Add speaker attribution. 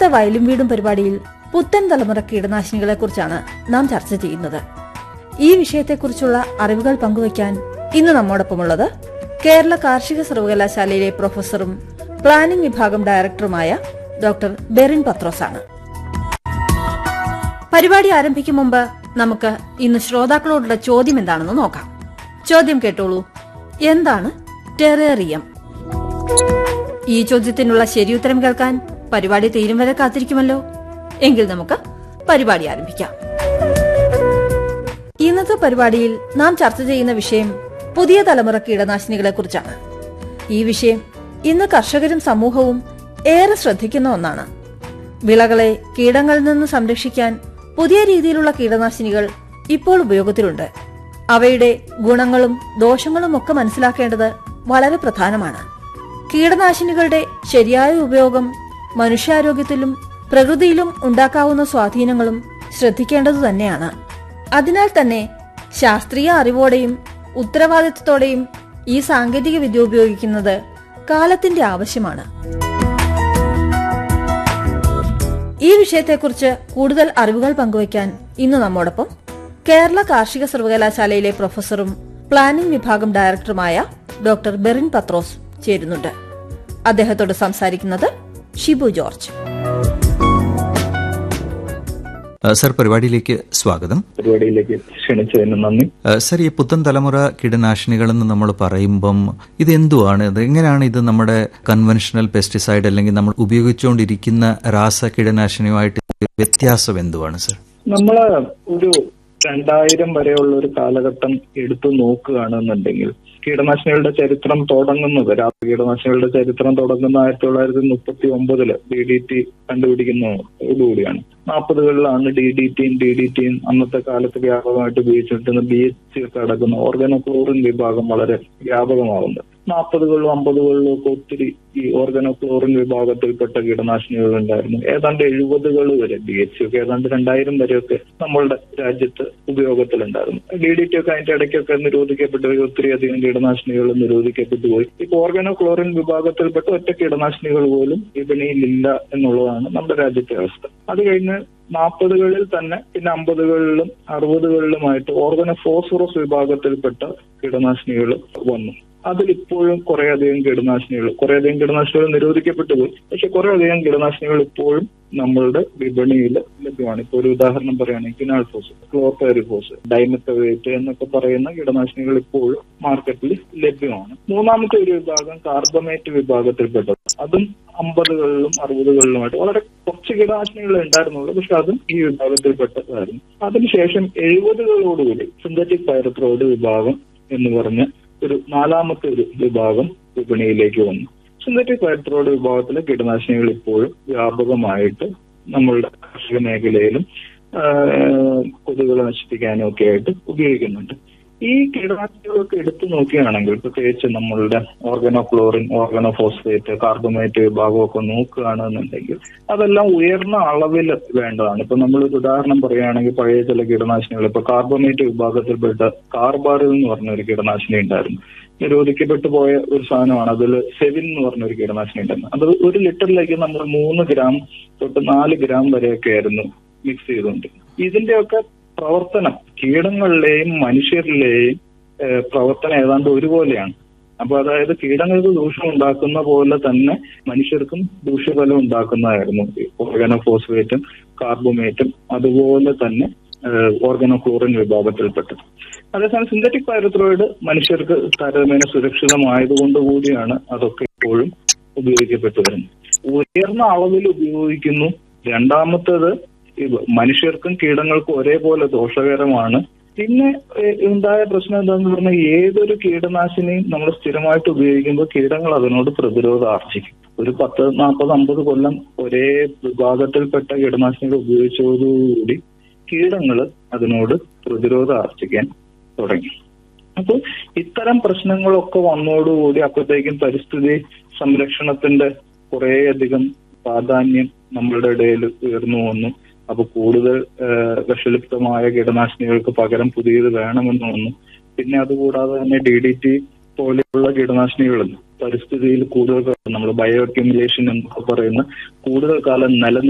Speaker 1: വയലും വീടും പരിപാടിയിൽ പുത്തൻ തലമുറ കീടനാശിനികളെ കുറിച്ചാണ് നാം ചർച്ച ചെയ്യുന്നത് ഈ വിഷയത്തെക്കുറിച്ചുള്ള അറിവുകൾ പങ്കുവയ്ക്കാൻ ഇന്ന് നമ്മോടൊപ്പമുള്ളത് കേരള കാർഷിക സർവകലാശാലയിലെ പ്രൊഫസറും പ്ലാനിംഗ് വിഭാഗം ഡയറക്ടറുമായ ഡോക്ടർ ബെറിൻ പത്രോസാണ് പരിപാടി ആരംഭിക്കും മുമ്പ് നമുക്ക് ഇന്ന് ശ്രോതാക്കളോടുള്ള ചോദ്യം എന്താണെന്ന് നോക്കാം ചോദ്യം കേട്ടോളൂ എന്താണ് ടെറേറിയം ഈ ചോദ്യത്തിനുള്ള ശരിയുത്തരം കേൾക്കാൻ പരിപാടി തീരും വരെ കാത്തിരിക്കുമല്ലോ എങ്കിൽ നമുക്ക് പരിപാടി ആരംഭിക്കാം ഇന്നത്തെ പരിപാടിയിൽ നാം ചർച്ച ചെയ്യുന്ന വിഷയം പുതിയ തലമുറ കീടനാശിനികളെ കുറിച്ചാണ് ഈ വിഷയം ഇന്ന് കർഷകരും സമൂഹവും ഏറെ ശ്രദ്ധിക്കുന്ന ഒന്നാണ് വിളകളെ കീടങ്ങളിൽ നിന്ന് സംരക്ഷിക്കാൻ പുതിയ രീതിയിലുള്ള കീടനാശിനികൾ ഇപ്പോൾ ഉപയോഗത്തിലുണ്ട് അവയുടെ ഗുണങ്ങളും ദോഷങ്ങളും ഒക്കെ മനസ്സിലാക്കേണ്ടത് വളരെ പ്രധാനമാണ് കീടനാശിനികളുടെ ശരിയായ ഉപയോഗം മനുഷ്യാരോഗ്യത്തിലും പ്രകൃതിയിലും ഉണ്ടാക്കാവുന്ന സ്വാധീനങ്ങളും ശ്രദ്ധിക്കേണ്ടതു തന്നെയാണ് അതിനാൽ തന്നെ ശാസ്ത്രീയ അറിവോടെയും ഉത്തരവാദിത്വത്തോടെയും ഈ സാങ്കേതിക വിദ്യ ഉപയോഗിക്കുന്നത് കാലത്തിന്റെ ആവശ്യമാണ് ഈ വിഷയത്തെക്കുറിച്ച് കൂടുതൽ അറിവുകൾ പങ്കുവയ്ക്കാൻ ഇന്ന് നമ്മോടൊപ്പം കേരള കാർഷിക സർവകലാശാലയിലെ പ്രൊഫസറും പ്ലാനിംഗ് വിഭാഗം ഡയറക്ടറുമായ ഡോക്ടർ ബെറിൻ പത്രോസ് ചേരുന്നുണ്ട് അദ്ദേഹത്തോട് സംസാരിക്കുന്നത് ഷിബു ജോർജ്
Speaker 2: ആ, സർ പരിപാടിയിലേക്ക് സ്വാഗതം
Speaker 3: പരിപാടിയിലേക്ക് ക്ഷണിച്ചതിന് നന്ദി
Speaker 2: ആ, സർ ഈ പുത്തൻ തലമുറ കീടനാശിനികളെന്ന് നമ്മൾ പറയുമ്പം ഇത് എന്തുവാണ് ഇത് എങ്ങനെയാണ് ഇത് നമ്മുടെ കൺവെൻഷണൽ പെസ്റ്റിസൈഡ് അല്ലെങ്കിൽ നമ്മൾ ഉപയോഗിച്ചുകൊണ്ടിരിക്കുന്ന രാസ കീടനാശിനിയുമായിട്ട് വ്യത്യാസം എന്തുവാണ് സർ
Speaker 3: നമ്മള് ഒരു രണ്ടായിരം വരെയുള്ള ഒരു കാലഘട്ടം എടുത്തു നോക്കുകയാണെന്നുണ്ടെങ്കിൽ കീടനാശിനികളുടെ ചരിത്രം തുടങ്ങുന്നത് രാസ കീടനാശിനികളുടെ ചരിത്രം തുടങ്ങുന്ന ആയിരത്തി തൊള്ളായിരത്തി മുപ്പത്തി ഒമ്പതില് ഡി ഡി ടി കണ്ടുപിടിക്കുന്നതോടുകൂടിയാണ് നാൽപ്പതുകളിലാണ് ഡി ഡി ടിയും ഡി ഡി ടിയും അന്നത്തെ കാലത്ത് വ്യാപകമായിട്ട് ഉപയോഗിച്ചിരുന്ന ബി എച്ച് സി ഒക്കെ അടക്കുന്ന ഓർഗനോക്ലോറിൻ വിഭാഗം വളരെ വ്യാപകമാകുന്നത് നാൽപ്പതുകളിലും അമ്പതുകളിലും ഒക്കെ ഒത്തിരി ഈ ഓർഗനോക്ലോറിൻ വിഭാഗത്തിൽപ്പെട്ട കീടനാശിനികൾ ഉണ്ടായിരുന്നു ഏതാണ്ട് എഴുപതുകൾ വരെ ബി എച്ച് സി ഒക്കെ ഏതാണ്ട് രണ്ടായിരം വരെയൊക്കെ നമ്മളുടെ രാജ്യത്ത് ഉപയോഗത്തിലുണ്ടായിരുന്നു ഡി ഡി ടി ഒക്കെ അതിന്റെ ഇടയ്ക്കൊക്കെ നിരോധിക്കപ്പെട്ടു പോയി ഒത്തിരി അധികം കീടനാശിനികൾ നിരോധിക്കപ്പെട്ടു പോയി ഇപ്പൊ ഓർഗനോക്ലോറിൻ വിഭാഗത്തിൽപ്പെട്ട ഒറ്റ കീടനാശിനികൾ പോലും വിപണിയിലില്ല എന്നുള്ളതാണ് നമ്മുടെ രാജ്യത്തെ അവസ്ഥ അത് കഴിഞ്ഞ് നാൽപ്പതുകളിൽ തന്നെ പിന്നെ അമ്പതുകളിലും അറുപതുകളിലുമായിട്ട് ഓർഗനോ ഫോസ്ഫറസ് വിഭാഗത്തിൽപ്പെട്ട കീടനാശിനികൾ വന്നു അതിലിപ്പോഴും കുറേയധികം കീടനാശിനികൾ കുറേയധികം കീടനാശിനികൾ നിരോധിക്കപ്പെട്ടു പോയി പക്ഷെ കുറേയധികം കീടനാശിനികൾ ഇപ്പോഴും നമ്മളുടെ വിപണിയിൽ ലഭ്യമാണ് ഇപ്പൊ ഒരു ഉദാഹരണം പറയുകയാണെങ്കിൽ കിനാൾഫോസ് ക്ലോർപെറിഫോസ് ഡൈമത്തവേറ്റ് എന്നൊക്കെ പറയുന്ന കീടനാശിനികൾ ഇപ്പോഴും മാർക്കറ്റിൽ ലഭ്യമാണ് മൂന്നാമത്തെ ഒരു വിഭാഗം കാർബമേറ്റ് വിഭാഗത്തിൽപ്പെട്ടത് അതും അമ്പതുകളിലും അറുപതുകളിലുമായിട്ട് വളരെ കുറച്ച് കീടനാശിനികൾ ഉണ്ടായിരുന്നുള്ളൂ പക്ഷെ അതും ഈ വിഭാഗത്തിൽപ്പെട്ടതായിരുന്നു അതിനുശേഷം എഴുപതുകളോടുകൂടി സിന്തറ്റിക് പൈറത്രോയിഡ് വിഭാഗം എന്ന് പറഞ്ഞ ഒരു നാലാമത്തെ ഒരു വിഭാഗം വിപണിയിലേക്ക് വന്നു സിന്തറ്റിക് പൈറത്രോയിഡ് വിഭാഗത്തിലെ കീടനാശിനികൾ ഇപ്പോഴും വ്യാപകമായിട്ട് നമ്മളുടെ കാർഷിക മേഖലയിലും ആ, കൊതുകുകളെ നശിപ്പിക്കാനും ഒക്കെ ആയിട്ട് ഉപയോഗിക്കുന്നുണ്ട് ഈ കീടനാശിനികളൊക്കെ എടുത്തു നോക്കുകയാണെങ്കിൽ പ്രത്യേകിച്ച് നമ്മളുടെ ഓർഗനോക്ലോറിൻ ഓർഗനോഫോസ്ഫേറ്റ് കാർബമേറ്റ് വിഭാഗമൊക്കെ നോക്കുകയാണെന്നുണ്ടെങ്കിൽ അതെല്ലാം ഉയർന്ന അളവിൽ വേണ്ടതാണ് ഇപ്പൊ നമ്മളൊരു ഉദാഹരണം പറയുകയാണെങ്കിൽ പഴയ ചില കീടനാശിനികൾ ഇപ്പൊ കാർബമേറ്റ് വിഭാഗത്തിൽപ്പെട്ട കാർബാറിൽ എന്ന് പറഞ്ഞ ഒരു കീടനാശിനി ഉണ്ടായിരുന്നു നിരോധിക്കപ്പെട്ടു പോയ ഒരു സാധനമാണ് അതിൽ സെവിൻ എന്ന് പറഞ്ഞ ഒരു കീടനാശിനി ഉണ്ടായിരുന്നു അത് ഒരു ലിറ്ററിലേക്ക് നമ്മൾ മൂന്ന് ഗ്രാം തൊട്ട് നാല് ഗ്രാം വരെയൊക്കെ ആയിരുന്നു മിക്സ് ചെയ്തുകൊണ്ട് ഇതിന്റെയൊക്കെ പ്രവർത്തനം കീടങ്ങളിലെയും മനുഷ്യരിലെയും ഏഹ്, പ്രവർത്തനം ഏതാണ്ട് ഒരുപോലെയാണ് അപ്പൊ അതായത് കീടങ്ങൾക്ക് ദൂഷ്യം ഉണ്ടാക്കുന്ന പോലെ തന്നെ മനുഷ്യർക്കും ദൂഷ്യഫലം ഉണ്ടാക്കുന്നതായിരുന്നു ഓർഗനോഫോസ്ഫേറ്റും കാർബോമേറ്റും അതുപോലെ തന്നെ ഓർഗനോക്ലോറിൻ വിഭാഗത്തിൽപ്പെട്ടത് അതേസമയം സിന്തറ്റിക് പൈറത്രോയിഡ് മനുഷ്യർക്ക് താരതമ്യേന സുരക്ഷിതമായതുകൊണ്ട് കൂടിയാണ് അതൊക്കെ ഇപ്പോഴും ഉപയോഗിക്കപ്പെട്ടു വരുന്നത് ഉയർന്ന അളവിൽ ഉപയോഗിക്കുന്നു രണ്ടാമത്തേത് ഇത് മനുഷ്യർക്കും കീടങ്ങൾക്കും ഒരേപോലെ ദോഷകരമാണ് പിന്നെ ഏഹ്, ഉണ്ടായ പ്രശ്നം എന്താന്ന് പറഞ്ഞാൽ ഏതൊരു കീടനാശിനിയും നമ്മൾ സ്ഥിരമായിട്ട് ഉപയോഗിക്കുമ്പോൾ കീടങ്ങൾ അതിനോട് പ്രതിരോധം ആർജിക്കും ഒരു പത്ത് നാൽപ്പത് അമ്പത് കൊല്ലം ഒരേ വിഭാഗത്തിൽപ്പെട്ട കീടനാശിനികൾ ഉപയോഗിച്ചതോടുകൂടി കീടങ്ങൾ അതിനോട് പ്രതിരോധം ആർജിക്കാൻ തുടങ്ങി അപ്പോൾ ഇത്തരം പ്രശ്നങ്ങളൊക്കെ വന്നതോടുകൂടി അപ്പോഴത്തേക്കും പരിസ്ഥിതി സംരക്ഷണത്തിന്റെ കുറേയധികം പ്രാധാന്യം നമ്മളുടെ ഇടയിൽ ഉയർന്നു വന്നു അപ്പൊ കൂടുതൽ ഏഹ്, വിഷലിപ്തമായ കീടനാശിനികൾക്ക് പകരം പുതിയത് വേണമെന്ന് വന്നു പിന്നെ അതുകൂടാതെ തന്നെ ഡി ഡി ടി പോലെയുള്ള കീടനാശിനികൾ പരിസ്ഥിതിയിൽ കൂടുതൽ നമ്മൾ ബയോ അക്യുമുലേഷൻ എന്നൊക്കെ പറയുന്ന കൂടുതൽ കാലം നില